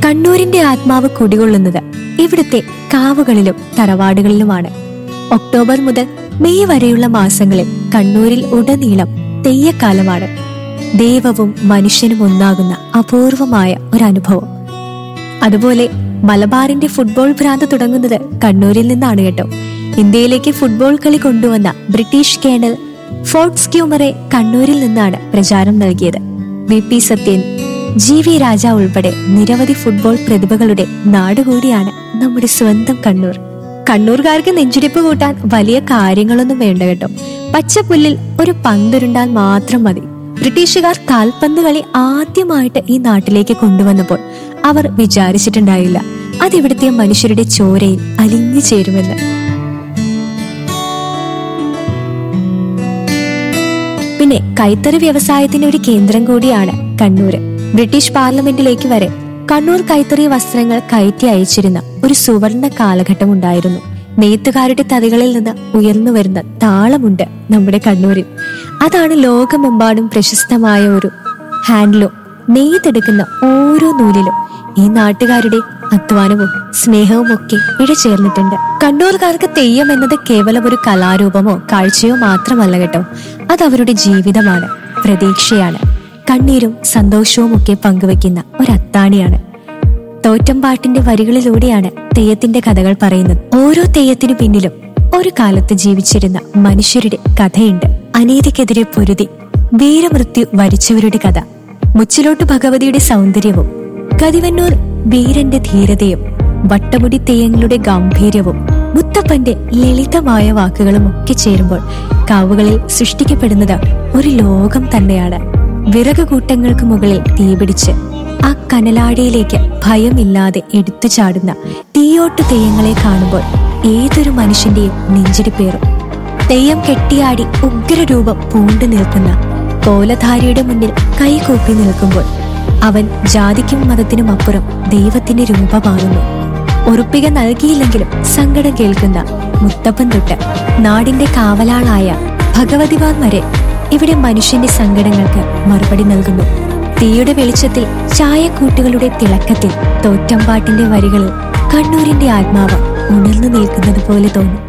കണ്ണൂരിന്റെ ആത്മാവ് കുടികൊള്ളുന്നത് ഇവിടുത്തെ കാവുകളിലും തറവാടുകളിലുമാണ് ഒക്ടോബർ മുതൽ മെയ് വരെയുള്ള മാസങ്ങളിൽ കണ്ണൂരിൽ ഉടനീളം തെയ്യക്കാലമാണ് ദൈവവും മനുഷ്യനും ഒന്നാകുന്ന അപൂർവമായ ഒരു അനുഭവം അതുപോലെ മലബാറിന്റെ ഫുട്ബോൾ ഭ്രാന്ത് തുടങ്ങുന്നത് കണ്ണൂരിൽ നിന്നാണ് കേട്ടോ ഇന്ത്യയിലേക്ക് ഫുട്ബോൾ കളി കൊണ്ടുവന്ന ബ്രിട്ടീഷ് കേണൽ ഫോർട്ട് സ്ക്യൂമറെ കണ്ണൂരിൽ നിന്നാണ് പ്രചാരം നൽകിയത് V P Sathyan G V Raja ഉൾപ്പെടെ നിരവധി ഫുട്ബോൾ പ്രതിഭകളുടെ നാടുകൂടിയാണ് നമ്മുടെ സ്വന്തം കണ്ണൂർ കണ്ണൂർകാർക്ക് നെഞ്ചിടിപ്പ് കൂട്ടാൻ വലിയ കാര്യങ്ങളൊന്നും വേണ്ട കേട്ടോ പച്ചപ്പുല്ലിൽ ഒരു പന്തുരുണ്ടാൽ മാത്രം മതി ബ്രിട്ടീഷുകാർ കാൽപന്ത് കളി ആദ്യമായിട്ട് ഈ നാട്ടിലേക്ക് കൊണ്ടുവന്നപ്പോൾ അവർ വിചാരിച്ചിട്ടുണ്ടായില്ല അതിവിടുത്തെ മനുഷ്യരുടെ ചോരയിൽ അലിഞ്ഞു ചേരുമെന്ന് പിന്നെ കൈത്തറി വ്യവസായത്തിന്റെ ഒരു കേന്ദ്രം കൂടിയാണ് കണ്ണൂര് ബ്രിട്ടീഷ് പാർലമെന്റിലേക്ക് വരെ കണ്ണൂർ കൈത്തറി വസ്ത്രങ്ങൾ കയറ്റി അയച്ചിരുന്ന ഒരു സുവർണ കാലഘട്ടം ഉണ്ടായിരുന്നു നെയ്ത്തുകാരുടെ തതികളിൽ നിന്ന് ഉയർന്നു വരുന്ന താളമുണ്ട് നമ്മുടെ കണ്ണൂരിൽ അതാണ് ലോകമെമ്പാടും പ്രശസ്തമായ ഒരു ഹാൻഡ്ലൂം നെയ്തെടുക്കുന്ന ഓരോ നൂലിലും ഈ നാട്ടുകാരുടെ അധ്വാനവും സ്നേഹവും ഒക്കെ ഇഴചേർന്നിട്ടുണ്ട് കണ്ണൂർക്കാർക്ക് തെയ്യം എന്നത് കേവലം ഒരു കലാരൂപമോ കാഴ്ചയോ മാത്രമല്ല കേട്ടോ അത് അവരുടെ ജീവിതമാണ് പ്രതീക്ഷയാണ് കണ്ണീരും സന്തോഷവും ഒക്കെ പങ്കുവെക്കുന്ന ഒരു അത്താണിയാണ് തോറ്റമ്പാട്ടിന്റെ വരികളിലൂടെയാണ് തെയ്യത്തിന്റെ കഥകൾ പറയുന്നത് ഓരോ തെയ്യത്തിനു പിന്നിലും ഒരു കാലത്ത് ജീവിച്ചിരുന്ന മനുഷ്യരുടെ കഥയുണ്ട് അനീതിക്കെതിരെ പൊരുതി വീരമൃത്യു വരിച്ചവരുടെ കഥ മുച്ചിലോട്ട് ഭഗവതിയുടെ സൗന്ദര്യവും കതിവന്നൂർ വീരന്റെ ധീരതയും വട്ടമുടി തെയ്യങ്ങളുടെ ഗാംഭീര്യവും മുത്തപ്പന്റെ ലളിതമായ വാക്കുകളും ഒക്കെ ചേരുമ്പോൾ കാവുകളിൽ സൃഷ്ടിക്കപ്പെടുന്നത് ഒരു ലോകം തന്നെയാണ് വിറക് കൂട്ടങ്ങൾക്ക് മുകളിൽ തീപിടിച്ച് ആ കനലാടിയിലേക്ക് ഭയമില്ലാതെ എടുത്തു ചാടുന്ന തീയോട്ട് തെയ്യങ്ങളെ കാണുമ്പോൾ ഏതൊരു മനുഷ്യന്റെയും നെഞ്ചിടിപ്പേറും തെയ്യം കെട്ടിയാടി ഉഗ്രരൂപം പൂണ്ടു നിൽക്കുന്ന കോലധാരിയുടെ മുന്നിൽ കൈകൂപ്പി നിൽക്കുമ്പോൾ അവൻ ജാതിക്കും മതത്തിനും അപ്പുറം ദൈവത്തിന്റെ രൂപമാകുന്നു ഉറപ്പിക നൽകിയില്ലെങ്കിലും സങ്കടം കേൾക്കുന്ന മുത്തപ്പൻ തൊട്ട് നാടിന്റെ കാവലാളായ ഭഗവതിവാൻ വരെ ഇവിടെ മനുഷ്യന്റെ സങ്കടങ്ങൾക്ക് മറുപടി നൽകുന്നു തീയുടെ വെളിച്ചത്തിൽ ചായക്കൂട്ടുകളുടെ തിളക്കത്തിൽ തോറ്റമ്പാട്ടിന്റെ വരികളിൽ കണ്ണൂരിന്റെ ആത്മാവ് ഉണർന്നു നിൽക്കുന്നത് പോലെ തോന്നും